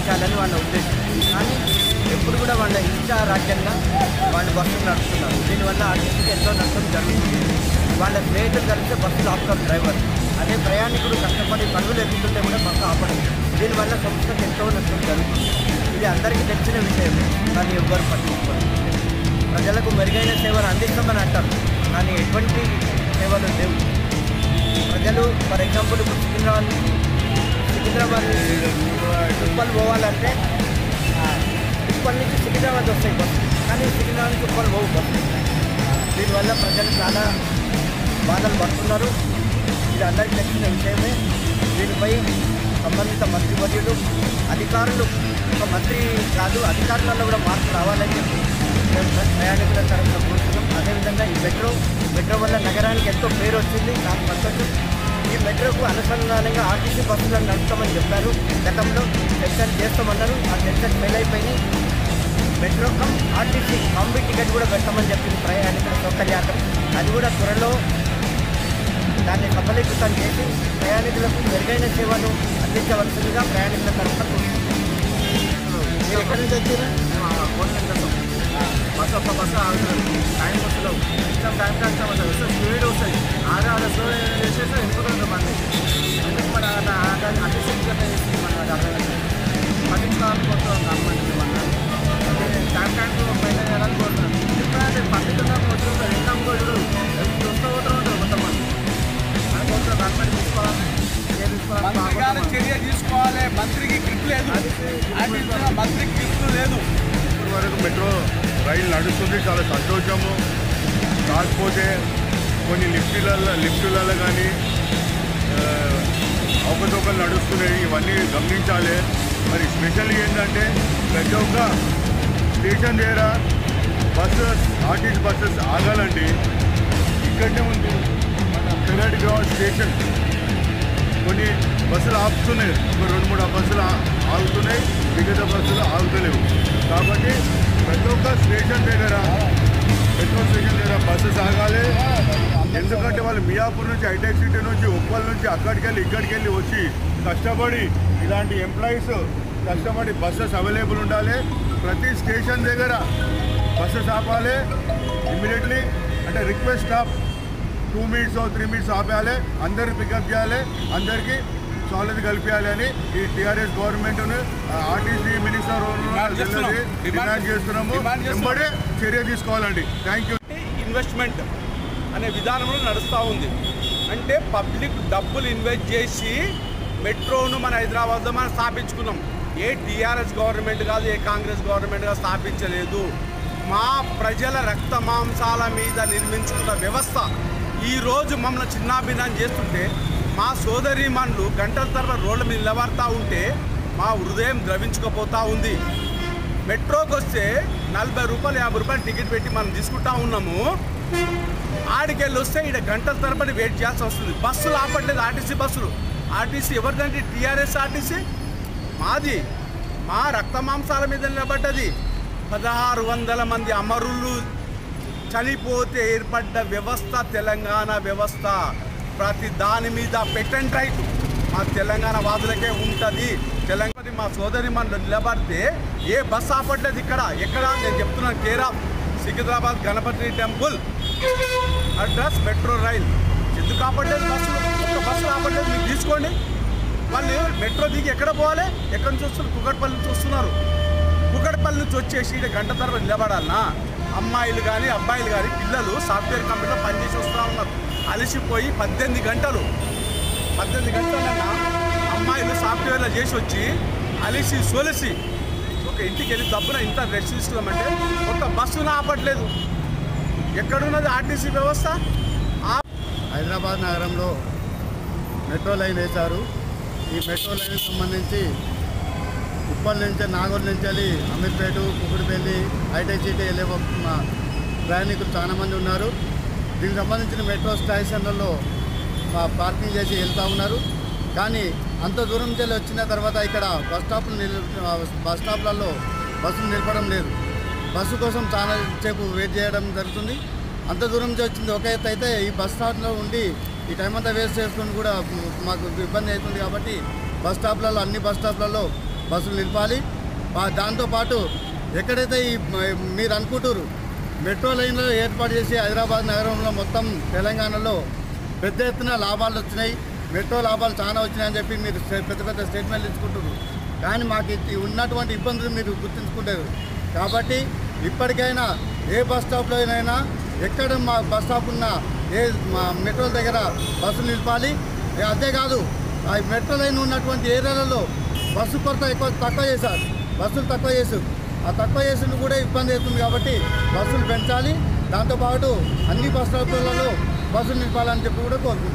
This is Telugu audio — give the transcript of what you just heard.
తగ్గించాలని వాళ్ళ ఉద్దేశం కానీ ఎప్పుడు కూడా వాళ్ళ ఇష్ట రాజ్యంగా వాళ్ళు బస్సులు నడుపుతున్నారు దీనివల్ల ఆర్టీసీకి ఎంతో నష్టం జరుగుతుంది వాళ్ళ స్నేహితులు కలిస్తే బస్సులు ఆపుతారు డ్రైవర్ అదే ప్రయాణికుడు కష్టపడి పనులు ఎదుగుతుంటే కూడా బస్సు ఆపడం దీనివల్ల సంస్థకు ఎంతో నష్టం జరుగుతుంది ఇది అందరికీ తెలిసిన విషయమే కానీ ఎవ్వరు పట్టించుకోరు ప్రజలకు మెరుగైన సేవలు అందిస్తామని అంటారు కానీ ఎటువంటి సేవలు లేవు ప్రజలు ఫర్ ఎగ్జాంపుల్ ఇప్పుడు సికింద్రాబాద్ నుంచి సికింద్రాబాద్ ఉప్పల్ పోవాలంటే ఆ, ఉప్పల్ నుంచి సికింద్రాబాద్ వస్తాయి బస్సు కానీ సికింద్రాబాద్ నుంచి ఉప్పల్ పోవు బస్సు దీనివల్ల ప్రజలు చాలా బాధలు పడుతున్నారు ఇది అందరికీ తెలిసిన విషయమే దీనిపై సంబంధిత మంత్రివర్యులు అధికారులు ఒక మంత్రి కాదు అధికారులలో కూడా మార్పు రావాలని చెప్పి మేము ప్రయాణికుల తరఫున కోరుతున్నాం అదేవిధంగా ఈ మెట్రో మెట్రో వల్ల నగరానికి ఎంతో పేరు వచ్చింది నాకు సంతోషం ఈ మెట్రోకు అనుసంధానంగా ఆర్టీసీ బస్సులను నడుపుతామని చెప్పారు గతంలో టెన్షన్ చేస్తామన్నారు ఆ టెన్షన్ ఫెయిల్ అయిపోయి metro cum RTC combi ticket కూడా పెట్టమని చెప్పింది ప్రయాణికుల సౌకర్యార్థం అది కూడా త్వరలో దాన్ని సఫలీకృతం చేసి ప్రయాణికులకు మెరుగైన సేవలు అందించవలసిందిగా ప్రయాణికుల తరఫున మీరు ఎక్కడి నుంచి వచ్చారు బస్ ఒక్క బస్సు ఆగుతుంది టైం బస్సులో ఇష్టం టైం టైం వస్తుంది వస్తే స్పీడ్ వస్తాయి ఆగా ఆగా స్లో చేసేసి వెళ్ళిపోతుంది బండి ఎందుకు మన అటు సీట్ మన పట్టించుకోవాలనుకుంటున్నాం గవర్నమెంట్ మన టైం టైం పైన వెళ్ళాలని కోరుతున్నాను ఎందుకంటే పట్టించుకున్నాం వచ్చి ఇన్కమ్ కూడా చూస్తూ పోతూ ఉంటారు మొత్తం మంది అనుకుంటున్నాం గవర్నమెంట్ తీసుకోవాలి ఏ తీసుకోవాలి మంత్రి గారు చర్య తీసుకోవాలి మంత్రికి గ్రిప్ లేదు ఆర్టీసీ మంత్రికి గ్రిప్ లేదు ఇప్పటి వరకు మెట్రో రైలు నడుస్తుంది చాలా సంతోషము కాకపోతే కొన్ని లిఫ్టులలో లిఫ్టులలో కానీ అవకతవకలు నడుస్తున్నాయి ఇవన్నీ గమనించాలి మరి స్పెషల్ ఏంటంటే ప్రతి ఒక్క స్టేషన్ దగ్గర బస్సెస్ ఆర్టీసీ బస్సెస్ ఆగాలండి ఇక్కడనే ఉంది మన పెరడ్ గ్రౌండ్ స్టేషన్ కొన్ని బస్సులు ఆపుతున్నాయి ఒక రెండు మూడు బస్సులు ఆ- ఆగుతున్నాయి మిగతా బస్సులు ఆగుతలేవు కాబట్టి ప్రతి ఒక్క స్టేషన్ దగ్గర పెట్రోల్ స్టేషన్ దగ్గర బస్సెస్ ఆగాలి ఎందుకంటే వాళ్ళు మియాపూర్ నుంచి హైటెక్ సిటీ నుంచి ఉప్పల్ నుంచి అక్కడికి వెళ్ళి ఇక్కడికి వెళ్ళి వచ్చి కష్టపడి ఇలాంటి ఎంప్లాయీస్ కష్టపడి బస్సెస్ అవైలబుల్ ఉండాలి ప్రతి స్టేషన్ దగ్గర బస్సెస్ ఆపాలి ఇమ్మీడియట్లీ అంటే request stop two minutes three minutes ఆపేయాలి అందరికి పికప్ చేయాలి అందరికీ సాలరీ కల్పించాలి అని ఈ TRS government RTC minister demand చేస్తున్నాం. డిమాండ్ చేస్తున్నాము డిమాండ్ చేస్తున్నాం. వెంబడే చర్య తీసుకోవాలండి థ్యాంక్ యూ ఇన్వెస్ట్మెంట్ అనే విధానంలో నడుస్తూ ఉంది అంటే పబ్లిక్ డబ్బులు ఇన్వెస్ట్ చేసి మెట్రోను మన హైదరాబాద్లో మనం స్థాపించుకున్నాం ఏ టీఆర్ఎస్ గవర్నమెంట్ కాదు ఏ కాంగ్రెస్ గవర్నమెంట్ కాదు స్థాపించలేదు మా ప్రజల రక్త మాంసాల మీద నిర్మించుకున్న వ్యవస్థ ఈరోజు మమ్మల్ని చిన్నాభిన్నం చేస్తుంటే మా సోదరీమణులు గంటల తరబడి రోడ్ల మీద నిలబడతా ఉంటే మా హృదయం ద్రవించుకుపోతా ఉంది మెట్రోకి వస్తే నలభై రూపాయలు యాభై రూపాయలు టికెట్ పెట్టి మనం తీసుకుంటా ఉన్నాము ఆడికెళ్ళి వస్తే ఇక్కడ గంటల తరబడి వెయిట్ చేయాల్సి వస్తుంది బస్సులు ఆపట్లేదు ఆర్టీసీ బస్సులు ఆర్టీసీ ఎవరిదంటే టీఆర్ఎస్ ఆర్టీసీ మాది మా రక్త మాంసాల మీద నిలబడ్డది పదహారు వందల మంది అమరులు చనిపోతే ఏర్పడ్డ వ్యవస్థ తెలంగాణ వ్యవస్థ ప్రతి దాని మీద పెటెంట్ రైట్ మా తెలంగాణ వాదులకే ఉంటుంది తెలంగాణ మా సోదరి మన నిలబడితే ఏ బస్ ఆపట్లేదు ఇక్కడ ఎక్కడ నేను చెప్తున్నాను కేరా Secunderabad Ganapati temple address metro rail ఎందుకు ఆపట్లేదు బస్సులు ఒక్క బస్సులు ఆపట్లేదు మీరు తీసుకోండి వాళ్ళు మెట్రో దిగి ఎక్కడ పోవాలి ఎక్కడి నుంచి వస్తున్నారు కుకట్పల్లి నుంచి వస్తున్నారు కుకట్పల్లి నుంచి వచ్చేసి ఇక్కడ గంట తరబడి నిలబడాలనా అమ్మాయిలు కానీ అబ్బాయిలు కానీ పిల్లలు సాఫ్ట్వేర్ కంపెనీలో పనిచేసి వస్తూ ఉన్నారు అలసిపోయి పద్దెనిమిది గంటలు పద్దెనిమిది గంటలన్నా అమ్మాయిలు సాఫ్ట్వేర్లో చేసి వచ్చి అలిసి సొలిసి ఒక ఇంటికి వెళ్ళి దబ్బున ఇంత రెస్ట్ తీసుకోమంటే ఒక బస్సును ఆపట్లేదు ఎక్కడున్నది ఆర్టీసీ వ్యవస్థ ఆ హైదరాబాద్ నగరంలో మెట్రో లైన్ వేశారు ఈ మెట్రో లైన్కి సంబంధించి ఉప్పల్ నుంచి నాగూర్ నుంచి వెళ్ళి అమీర్పేట కుకుడిపల్లి హైటెక్ సిటీ వెళ్ళే మా ప్రయాణికులు చాలా మంది ఉన్నారు దీనికి సంబంధించిన మెట్రో స్టేషన్లలో మా పార్కింగ్ చేసి వెళ్తూ ఉన్నారు కానీ అంత దూరం నుంచి వెళ్ళి వచ్చిన తర్వాత ఇక్కడ బస్ స్టాప్లు నిల్ బస్ స్టాప్లలో బస్సులు నిలపడం లేదు బస్సు కోసం చాలా సేపు వెయిట్ చేయడం జరుగుతుంది అంత దూరం నుంచి వచ్చింది ఒక ఎత్తు అయితే ఈ బస్ స్టాప్లో ఉండి ఈ టైం అంతా వేస్ట్ చేసుకొని కూడా మాకు ఇబ్బంది అవుతుంది కాబట్టి బస్ స్టాప్లలో అన్ని బస్ స్టాప్లలో బస్సులు నిలిపాలి ఆ- దాంతోపాటు ఎక్కడైతే ఈ మ- మీరు అనుకుంటారు మెట్రో లైన్లో ఏర్పాటు చేసి హైదరాబాద్ నగరంలో మొత్తం తెలంగాణలో పెద్ద ఎత్తున లాభాలు వచ్చినాయి మెట్రో లాభాలు చాలా వచ్చినాయని చెప్పి మీరు స్టే- పెద్ద పెద్ద స్టేట్మెంట్లు ఇచ్చుకుంటారు కానీ మాకు ఇది ఉన్నటువంటి ఇబ్బందులు మీరు గుర్తుంచుకుంటారు కాబట్టి ఇప్పటికైనా ఏ బస్ స్టాప్లోనైనా ఎక్కడ మా బస్ స్టాప్ ఉన్న ఏ మా మెట్రో దగ్గర బస్సులు నిలిపాలి ఏ అంతేకాదు ఆ మెట్రో లైన్ ఉన్నటువంటి ఏరియాలలో బస్సు కొరత ఎక్కువ తక్కువ చేశారు బస్సులు తక్కువ చేశారు ఆ తక్కువ చేసిన కూడా ఇబ్బంది అవుతుంది కాబట్టి బస్సులు పెంచాలి దాంతోపాటు అన్ని బస్ స్టాప్లలో బస్సులు నింపాలని చెప్పి కూడా కోరుకుంటున్నాను